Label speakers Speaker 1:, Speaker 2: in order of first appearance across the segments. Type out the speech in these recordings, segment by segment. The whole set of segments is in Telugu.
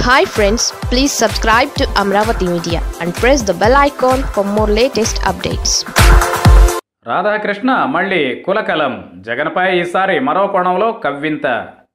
Speaker 1: hi friends please subscribe to Amaravati media and press the bell icon for more latest updates
Speaker 2: Radhakrishna మళ్ళీ కులకలం జగన్పై ఈసారి మరో కోణంలో కవ్వింత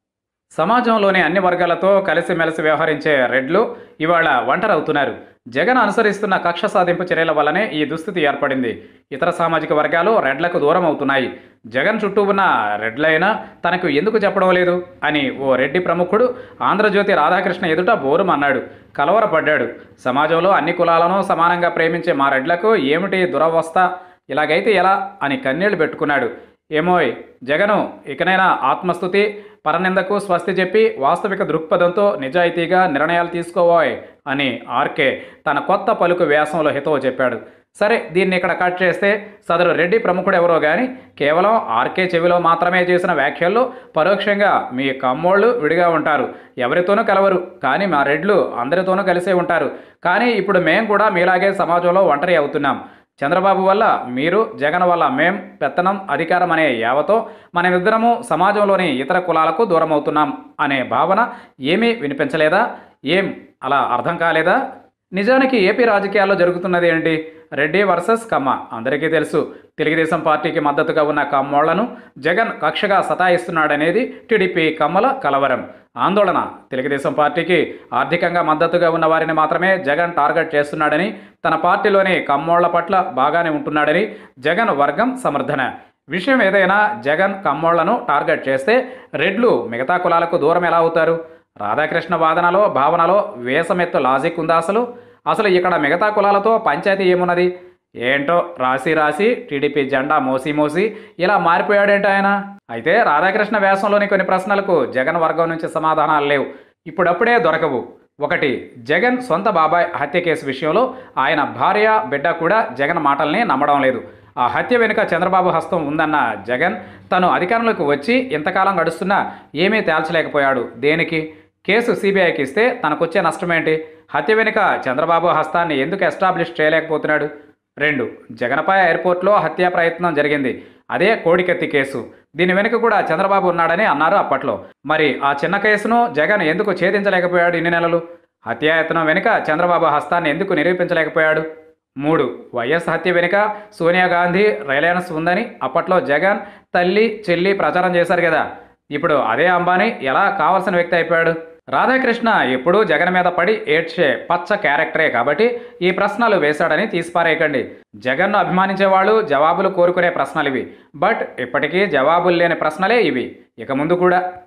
Speaker 2: సమాజంలోని అన్ని వర్గాలతో కలిసిమెలిసి వ్యవహరించే రెడ్లు ఇవాళ ఒంటరవుతున్నారు జగన్ అనుసరిస్తున్న కక్ష సాధింపు చర్యల వల్లనే ఈ దుస్థితి ఏర్పడింది ఇతర సామాజిక వర్గాలు రెడ్లకు దూరం అవుతున్నాయి జగన్ చుట్టూ ఉన్న రెడ్లైనా తనకు ఎందుకు చెప్పడం లేదు అని ఓ రెడ్డి ప్రముఖుడు ఆంధ్రజ్యోతి రాధాకృష్ణ ఎదుట బోరుమన్నాడు కలవరపడ్డాడు సమాజంలో అన్ని కులాలను సమానంగా ప్రేమించే మా రెడ్లకు ఏమిటి దురవస్థ ఇలాగైతే ఎలా అని కన్నీళ్లు పెట్టుకున్నాడు ఏమోయ్ జగను ఇకనైనా ఆత్మస్థుతి పరనిందకు స్వస్తి చెప్పి వాస్తవిక దృక్పథంతో నిజాయితీగా నిర్ణయాలు తీసుకోవోయ్ అని ఆర్కే తన కొత్త పలుకు వ్యాసంలో హితవు చెప్పాడు సరే దీన్ని ఇక్కడ కట్ చేస్తే సదరు రెడ్డి ప్రముఖుడు ఎవరో కానీ కేవలం ఆర్కే చెవిలో మాత్రమే చేసిన వ్యాఖ్యల్లో పరోక్షంగా మీ కమ్మోళ్ళు విడిగా ఉంటారు ఎవరితోనూ కలవరు కానీ మా రెడ్లు అందరితోనూ కలిసే ఉంటారు కానీ ఇప్పుడు మేం కూడా మీలాగే సమాజంలో ఒంటరి అవుతున్నాం చంద్రబాబు వల్ల మీరు జగన్ వల్ల మేం పెత్తనం అధికారం అనే యావతో మనమిద్దరము సమాజంలోని ఇతర కులాలకు దూరం అవుతున్నాం అనే భావన ఏమీ వినిపించలేదా ఏం అలా అర్థం కాలేదా నిజానికి ఏపీ రాజకీయాల్లో జరుగుతున్నది ఏంటి రెడ్డి వర్సెస్ కమ్మ అందరికీ తెలుసు తెలుగుదేశం పార్టీకి మద్దతుగా ఉన్న కమ్మోళ్లను జగన్ కక్షగా సతాయిస్తున్నాడనేది టీడీపీ కమ్మల కలవరం ఆందోళన తెలుగుదేశం పార్టీకి ఆర్థికంగా మద్దతుగా ఉన్న వారిని మాత్రమే జగన్ టార్గెట్ చేస్తున్నాడని తన పార్టీలోని కమ్మోళ్ల పట్ల బాగానే ఉంటున్నాడని జగన్ వర్గం సమర్థన విషయం ఏదైనా జగన్ కమ్మోళ్లను టార్గెట్ చేస్తే రెడ్లు మిగతా కులాలకు దూరం ఎలా అవుతారు రాధాకృష్ణ వాదనలో భావనలో వేసమెత్తు లాజిక్ ఉందా అసలు అసలు ఇక్కడ మిగతా కులాలతో పంచాయతీ ఏమున్నది ఏంటో రాసి రాసి టీడీపీ జెండా మోసి మోసి ఇలా మారిపోయాడేంటి ఆయన అయితే రాధాకృష్ణ వ్యాసంలోని కొన్ని ప్రశ్నలకు జగన్ వర్గం నుంచి సమాధానాలు లేవు ఇప్పుడప్పుడే దొరకవు ఒకటి జగన్ సొంత బాబాయ్ హత్య కేసు విషయంలో ఆయన భార్య బిడ్డ కూడా జగన్ మాటల్ని నమ్మడం లేదు ఆ హత్య వెనుక చంద్రబాబు హస్తం ఉందన్న జగన్ తను అధికారంలోకి వచ్చి ఇంతకాలం గడుస్తున్నా ఏమీ తేల్చలేకపోయాడు దేనికి కేసు సిబిఐకి ఇస్తే తనకొచ్చే నష్టమేంటి హత్య వెనుక చంద్రబాబు హస్తాన్ని ఎందుకు ఎస్టాబ్లిష్ చేయలేకపోతున్నాడు రెండు జగన్పై ఎయిర్పోర్ట్లో హత్యా ప్రయత్నం జరిగింది అదే కోడికత్తి కేసు దీని వెనుక కూడా చంద్రబాబు ఉన్నాడని అన్నారు అప్పట్లో మరి ఆ చిన్న కేసును జగన్ ఎందుకు ఛేదించలేకపోయాడు ఇన్ని నెలలు హత్యాయత్నం వెనుక చంద్రబాబు హస్తాన్ని ఎందుకు నిరూపించలేకపోయాడు మూడు వైఎస్ హత్య వెనుక సోనియా గాంధీ రిలయన్స్ ఉందని అప్పట్లో జగన్ తల్లి చెల్లి ప్రచారం చేశారు కదా ఇప్పుడు అదే అంబానీ ఎలా కావాల్సిన వ్యక్తి అయిపోయాడు రాధాకృష్ణ ఎప్పుడూ జగన్ మీద పడి ఏడ్చే పచ్చ క్యారెక్టరే కాబట్టి ఈ ప్రశ్నలు వేశాడని తీసిపారేయకండి జగన్ను అభిమానించే వాళ్ళు జవాబులు కోరుకునే ప్రశ్నలు ఇవి బట్ ఇప్పటికీ జవాబులు లేని ప్రశ్నలే ఇవి ఇక ముందు కూడా